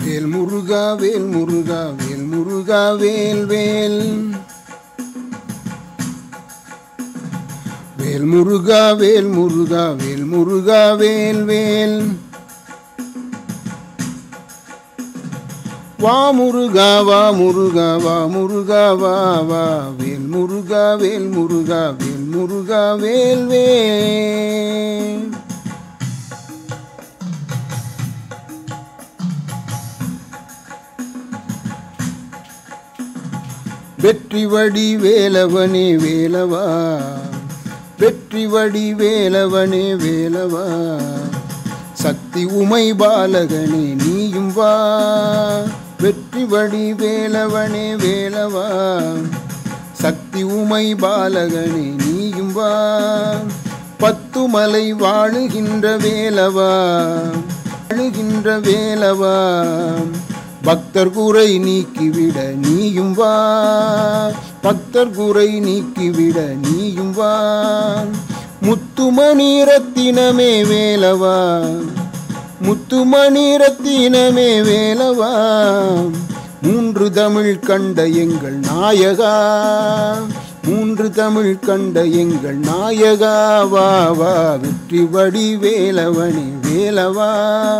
வேல் முருகா வேல் முருகா வேல் முருகா வேல் வேல் வேல் முருகா வேல் முருகா வேல் முருகா வேல் வேல் வா முருகா வா முருகா வா முருகா வா வா வேல் முருகா வேல் முருகா வேல் முருகா வேல் வேல் வெற்றி வடி வேலவனே வேலவா வெற்றி வடி வேலவனே வேலவா சக்தி உமை பாலகனே நீயும் வா வெற்றி வடி வேலவனே வேலவா சக்தி உமை பாலகனே நீயும் வா பத்து மலை வாழுகின்ற வேலவா வாழுகின்ற வேலவா பக்தர் குறை நீக்கிவிட நீயும் வா பக்தர் குறை நீக்கிவிட நீயும் வா முத்துமணி ரத்தினமே வேலவா முத்துமணி ரத்தினமே வேலவா மூன்று தமிழ் கண்ட எங்கள் நாயகா மூன்று தமிழ் கண்ட எங்கள் நாயகா வா வா வெற்றி வடி வேலவனே வேலவா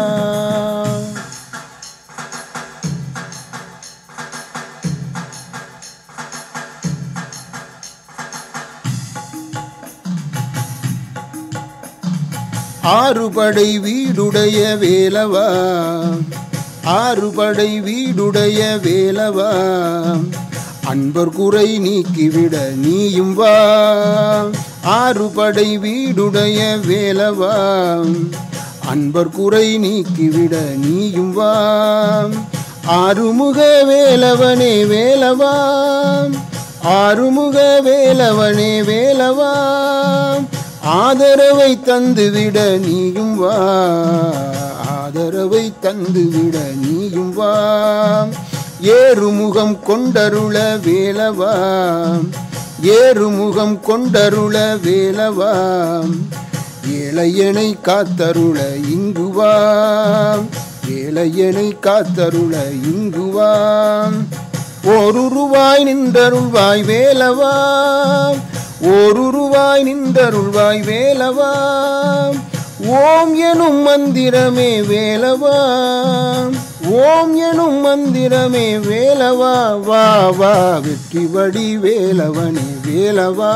ஆறுபடை வீடுடைய வேலவா ஆறுபடை வீடுடைய வேலவா அன்பர் குறை நீக்கிவிட நீயும் வா ஆறுபடை வீடுடைய வேலவா அன்பர் குறை நீக்கிவிட நீயும் வா ஆறுமுக வேலவனே வேலவா ஆறுமுக வேலவனே வேலவா ஆதரவை தந்துவிட நீயும் வா ஆதரவை தந்துவிட நீயும் வா ஏறுமுகம் கொண்டருள வேலவா ஏறுமுகம் கொண்டருள வேலவா ஏழையனை காத்தருள இங்கு வா ஏழையனை காத்தருள இங்கு வா ஒரு ரூபாய் நின்றருள்வாய் வேலவா ஒரு ரூபாய் நின்றருள்வாய் வேலவா ஓம் எனும் மந்திரமே வேலவா ஓம் எனும் மந்திரமே வேலவா வா வா வெற்றி வடி வேலவனே வேலவா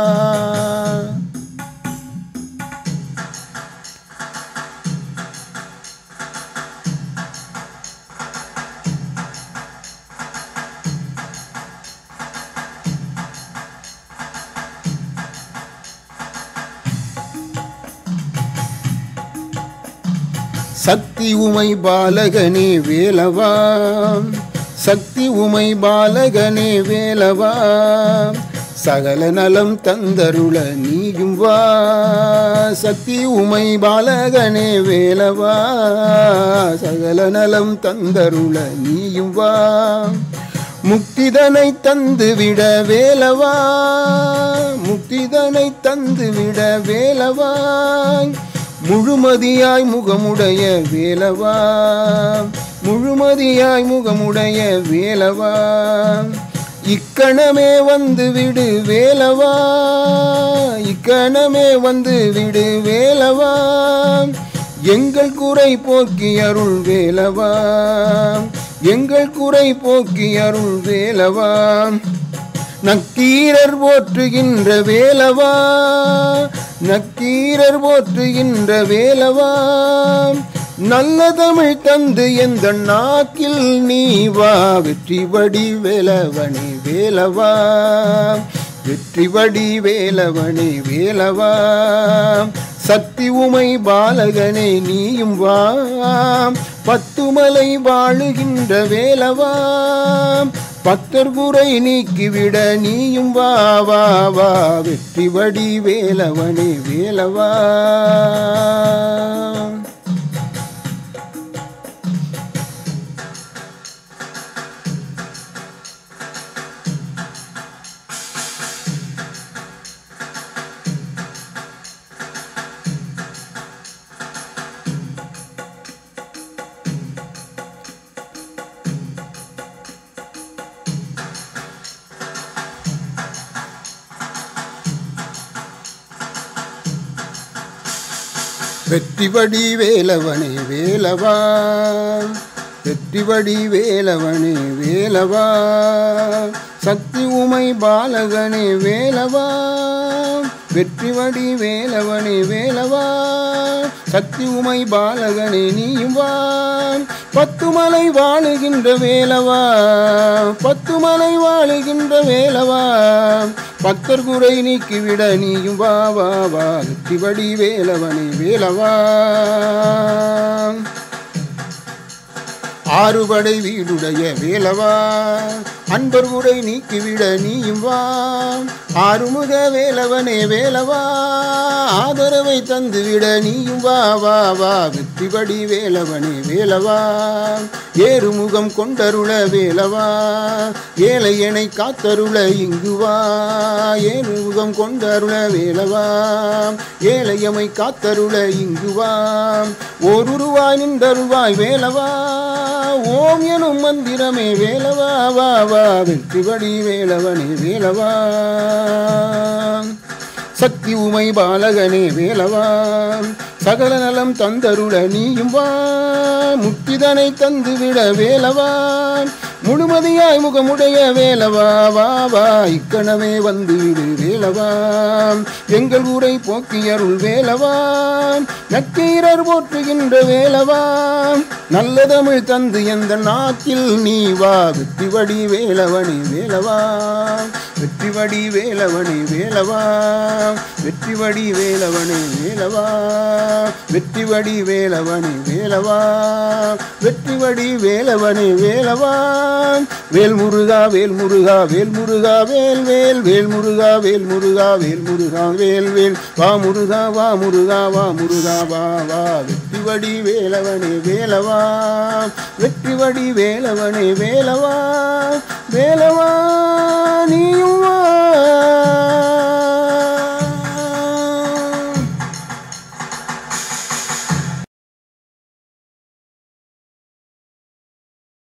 சக்தி உமை பாலகனே வேலவா சக்தி உமை பாலகனே வேலவா சகல நலம் தந்தருள நீயும் வா சக்தி உமை பாலகனே வேலவா சகல நலம் தந்தருள நீயும் வா முக்திதனை தந்துவிட வேலவா முக்திதனை தந்துவிட வேலவா முழுமதியாய் முகமுடைய வேலவா முழுமதியாய் முகமுடைய வேலவா இக்கணமே வந்து விடு வேலவா இக்கணமே வந்து விடு வேலவா எங்கள் குறை போக்கி அருள் வேலவா எங்கள் குறை போக்கி அருள் வேலவா நக்கீரர் போற்றுகின்ற வேலவா நக்கீரர் போற்றுகின்ற வேலவா நல்ல தமிழ் தந்து எந்த நாக்கில் நீ வா வெற்றி வடி வேலவனே வேலவா வெற்றி வடி வேலவனே வேலவா சக்தி உமை பாலகனே நீயும் வா பத்துமலை வாழுகின்ற வேலவா பக்தர் குறை நீக்கிவிட நீயும் வா வா வா வெற்றி வடி வேலவனே வேலவா வெற்றிவடி வேலவனே வேலவா வெற்றிவடி வேலவனே வேலவா சக்தி உமை பாலகனே வேலவா வெற்றிவடி வேலவனே வேலவா சக்தி உமை பாலகனே நீயும் வா பத்துமலை வாழுகின்ற வேலவா பத்துமலை வாழுகின்ற வேலவா பக்தர் குறை நீக்கிவிட நீயும் வா வா வா வெற்றிவடி வேலவனே வேலவா ஆறுபடை வீடுடைய வேலவா அன்பர் உரை நீக்கிவிட நீயும் வா ஆறுமுக வேலவனே வேலவா ஆதரவை தந்துவிட நீயும் வா வா வா வெற்றிபடி வேலவனே வேலவா ஏறுமுகம் கொண்டருள வேலவா ஏழையனை காத்தருள இங்கு வா ஏறுமுகம் கொண்டருள வேலவா ஏழையமை காத்தருள இங்கு வா ஓருருவாய் நின்றருவாய் வேலவா ஓம் எனும் மந்திரமே வேலவா வா வா வெற்றிபடி வேலவனே வேலவா சக்தி உமை பாலகனே வேலவா சகல நலம் தந்தருள நீயும் வா முக்திதனை தந்துவிட வேலவா முழுமதியாய் முகமுடைய வேலவா வா வா இக்கணமே வந்துவிடு வேலவா எங்கள் ஊரை போக்கியருள் வேலவா நக்கீரர் போற்றுகின்ற வேலவா நல்ல தமிழ் தந்து எந்த நாட்டில் நீ வா வெற்றிவடி வேலவனி வேலவா வெற்றிவடி வேலவனி வேலவா வெற்றிவடி வேலவனி வேலவா வெற்றிவடி வேலவனி வேலவா வெற்றிவடி வேலவனி வேலவா வேல் முருகா வேல் முருகா வேல் முருகா வேல் வேல் வேல் முருகா வேல் முருகா வேல் முருகா வேல் வேல் வா முருகா வா முருகா வா முருகா வா வா வெற்றிவடி வேலவனே வேலவா வெற்றிவடி வேலவனே வேலவா